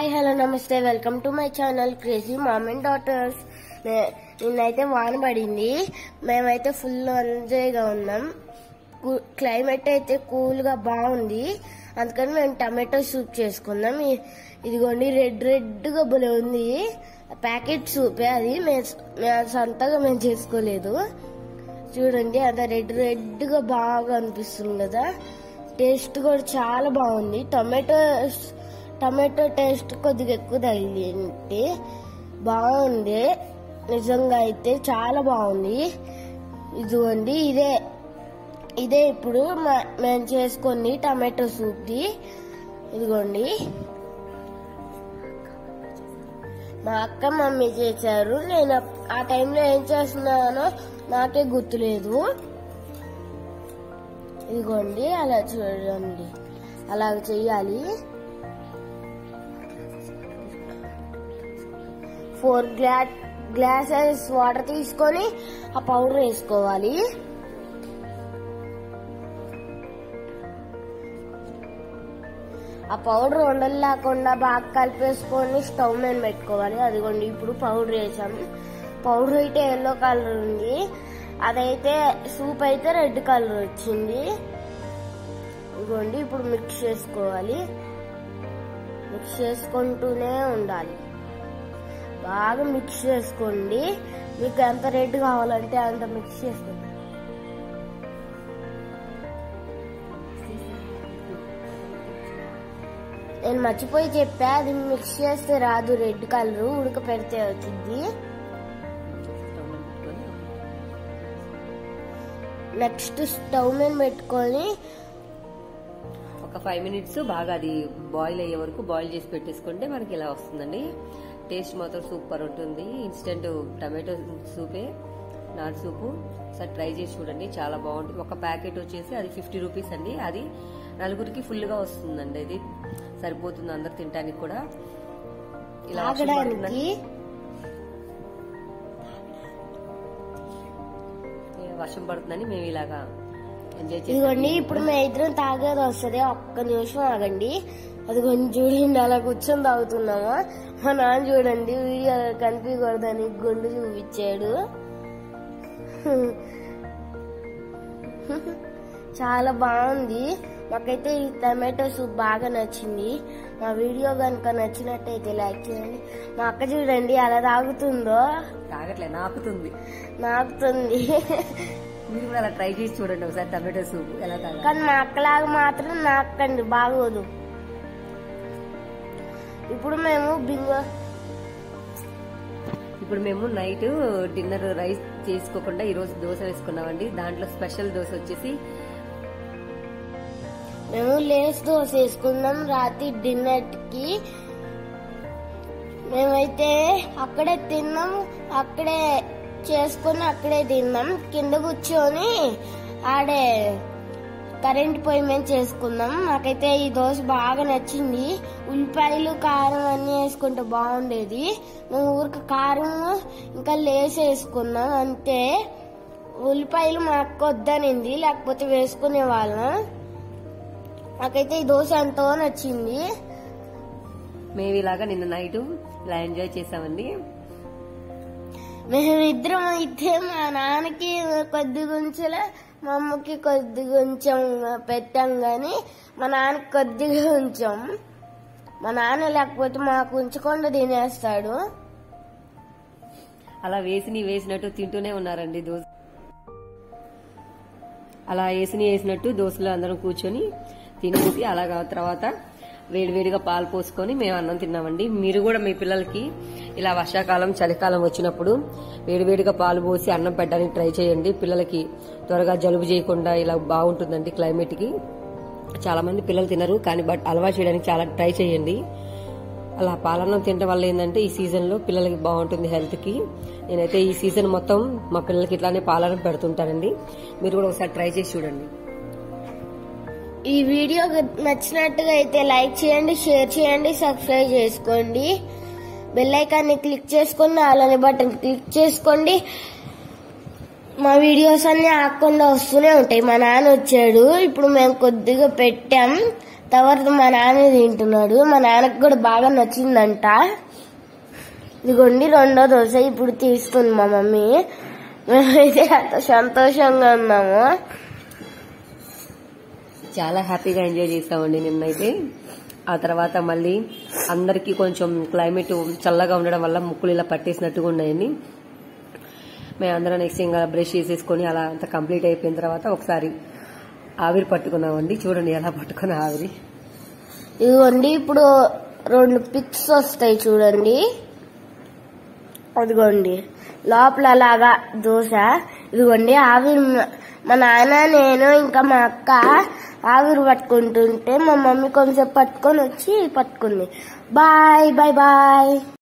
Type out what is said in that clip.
Hi hello నమస్తే welcome to my channel crazy mom and daughters నిన్నైతే వాన పడింది మేమైతే ఫుల్ ఎంజాయ్గా ఉన్నాం కూ- క్లైమేట్ అయితే కూల్గా బాగుంది అందుకని మేము టమాటో సూప్ చేసుకున్నాం ఇ- ఇదిగోండి రెడ్ రెడ్గా భలే ఉంది ప్యాకెట్ సూపే అది మేము మేము సొంతగా మేము చేసుకోలేదు చూడండి అదే రెడ్ రెడ్గా బాగా అనిపిస్తుంది కదా టేస్ట్ కూడా చాలా బాగుంది టమాటో టమాటో టేస్ట్ కొద్దిగా ఎక్కువ తగిలింది బాగుంది నిజంగా అయితే చాలా బాగుంది ఇదిగోండి ఇదే ఇదే ఇప్పుడు మా- మేము చేసుకొని టమాటో సూప్ది ఇదిగోండి మా అక్క మమ్మీ చేశారు నేను అప్- ఆ టైంలో ఏం చేస్తున్నానో నాకే గుర్తులేదు ఇదిగోండి అలా చూడండి అలా చెయ్యాలి ఫోర్ గ్లా గ్లాసెస్ వాటర్ తీసుకొని ఆ పౌడర్ వేసుకోవాలి ఆ పౌడర్ ఉండలు లేకుండా బాగా కలిపేసుకొని స్టవ్ మీద పెట్టుకోవాలి అదిగోండి ఇప్పుడు పౌడర్ వేసాం పౌడర్ అయితే ఎల్లో కలర్ ఉంది అదైతే సూప్ అయితే రెడ్ కలర్ వచ్చింది ఇదిగోండి ఇప్పుడు మిక్స్ చేసుకోవాలి మిక్స్ చేసుకుంటూనే ఉండాలి బాగా మిక్స్ చేసుకోండి మీకు ఎంత రెడ్ కావాలంటే అంత మిక్స్ చేసుకోండి నేను మర్చిపోయి చెప్పా అది మిక్స్ చేస్తే రాదు రెడ్ కలర్ ఉడక పెడితే వచ్చింది నెక్స్ట్ స్టవ్ మీద పెట్టుకొని ఒక ఫైవ్ మినిట్స్ బాగా అది బాయిల్ అయ్యే వరకు బాయిల్ చేసి పెట్టేసుకుంటే మనకి ఇలా వస్తుందండి టేస్ట్ మాత్రం సూపర్ ఉంటుంది ఇన్స్టెంట్ టమాటో సూపే నాటు సూపు ఒకసారి ట్రై చేసి చూడండి చాలా బాగుంటుంది ఒక ప్యాకెట్ వచ్చేసి అది ఫిఫ్టీ రూపీస్ అండి అది నలుగురికి ఫుల్గా వస్తుందండి ఇది సరిపోతుంది అందరు తినడానికి కూడా ఇలా వర్షం తాగడానికి పడుతుందండి. వర్షం పడుతుందని మేము ఇలాగా ఎంజాయ్ ఇదిగోండి చేసి ఇప్పుడు మేము ఇద్దరం తాగేది వస్తుంది ఒక్క నిమిషం ఆగండి అది కొంచెం చూడండి అలా కూర్చొని తాగుతున్నామా మా నాన్న చూడండి వీడియో కనిపించకూడదని గుండు చూపించాడు చాలా బాగుంది మాకైతే ఈ టమాటో సూప్ బాగా నచ్చింది మా వీడియో కనుక నచ్చినట్టయితే లైక్ చేయండి మా అక్క చూడండి అలా తాగుతుందో తాగట్లే నాకుతుంది నాకుతుంది మీరు కూడా అలా ట్రై చేసి చూడండి ఒకసారి టమాటో సూప్ ఎలా తాగాలి కానీ మా అక్కలాగా మాత్రం నాకండి బాగోదు ఇప్పుడు మేము బింగ ఇప్పుడు మేము నైట్ డిన్నర్ రైస్ చేసుకోకుండా ఈ రోజు దోశ వేసుకున్నామండి దాంట్లో స్పెషల్ దోశ వచ్చేసి మేము లేస్ దోశ వేసుకున్నాం రాత్రి డిన్నర్ కి మేమైతే అక్కడే తిన్నాం అక్కడే చేసుకుని అక్కడే తిన్నాం కింద కూర్చొని ఆడే కరెంట్ పొయ్యి మీద చేసుకున్నాం నాకైతే ఈ దోశ బాగా నచ్చింది ఉల్లిపాయలు కారం అన్ని వేసుకుంటే బాగుండేది మేము ఊరికి కారం ఇంకా లేస్ వేసుకున్నాం అంతే ఉల్లిపాయలు మా అక్క వద్దనింది లేకపోతే వేసుకునే వాళ్ళం నాకైతే ఈ దోశ ఎంతో నచ్చింది మేము ఇలాగా నిన్న నైట్ ఇలా ఎంజాయ్ చేసామండి మేమిద్దరం అయితే మా నాన్నకి కొద్ది గుంచెలే మా అమ్మకి కొద్ది కొంచెం పెట్టాం గాని మా నాన్నకి కొద్దిగా ఉంచాం మా నాన్న లేకపోతే మాకు ఉంచకుండా తినేస్తాడు అలా వేసిని వేసినట్టు తింటూనే ఉన్నారండి దోశ అలా వేసిని వేసినట్టు దోశలు అందరం కూర్చొని తినేసి అలాగా తర్వాత వేడివేడిగా పాలు పోసుకొని మేము అన్నం తిన్నామండి మీరు కూడా మీ పిల్లలకి ఇలా వర్షాకాలం చలికాలం వచ్చినప్పుడు వేడివేడిగా పాలు పోసి అన్నం పెట్టడానికి ట్రై చేయండి పిల్లలకి త్వరగా జలుబు చేయకుండా ఇలా బాగుంటుందండి క్లైమేట్ కి చాలా మంది పిల్లలు తినరు కానీ బట్ అలవాటు చేయడానికి చాలా ట్రై చేయండి అలా పాలన్నం తినడం వల్ల ఏంటంటే ఈ సీజన్ లో పిల్లలకి బాగుంటుంది హెల్త్ కి నేనైతే ఈ సీజన్ మొత్తం మా పిల్లలకి ఇట్లానే పాలన్నం పెడుతుంటానండి మీరు కూడా ఒకసారి ట్రై చేసి చూడండి ఈ వీడియో నచ్చినట్టుగా అయితే లైక్ చేయండి షేర్ చేయండి సబ్స్క్రైబ్ చేసుకోండి బెల్ ఐకాన్ని క్లిక్ చేసుకొని అలానే బటన్ క్లిక్ చేసుకోండి మా వీడియోస్ అన్ని ఆకుండా వస్తూనే ఉంటాయి మా నాన్న వచ్చాడు ఇప్పుడు మేము కొద్దిగా పెట్టాం తర్వాత మా నాన్న తింటున్నాడు మా నాన్నకు కూడా బాగా నచ్చిందంట ఇదిగోండి రెండో దోశ ఇప్పుడు తీస్తుంది మా మమ్మీ మేమైతే అంత సంతోషంగా ఉన్నాము చాలా హ్యాపీగా ఎంజాయ్ చేస్తామండి నిన్నైతే ఆ తర్వాత మళ్ళీ అందరికీ కొంచెం క్లైమేట్ చల్లగా ఉండడం వల్ల ముక్కులు ఇలా పట్టేసినట్టుగా ఉన్నాయండి మేము అందరం నెక్స్ట్ ఇంకా బ్రష్ చేసేసుకొని అలా అంత కంప్లీట్ అయిపోయిన తర్వాత ఒకసారి ఆవిరి పట్టుకున్నామండి చూడండి ఎలా పట్టుకున్న ఆవిరి ఇదిగోండి ఇప్పుడు రెండు పిక్స్ వస్తాయి చూడండి అదిగోండి లోపల అలాగా దోశ ఇదిగోండి ఆవిరి మ- మా నాన్న నేను ఇంకా మా అక్క ఆవిరి పట్టుకుంటుంటే మా మమ్మీ కొంచెం పట్టుకొని వచ్చి పట్టుకుంది బాయ్ బాయ్ బాయ్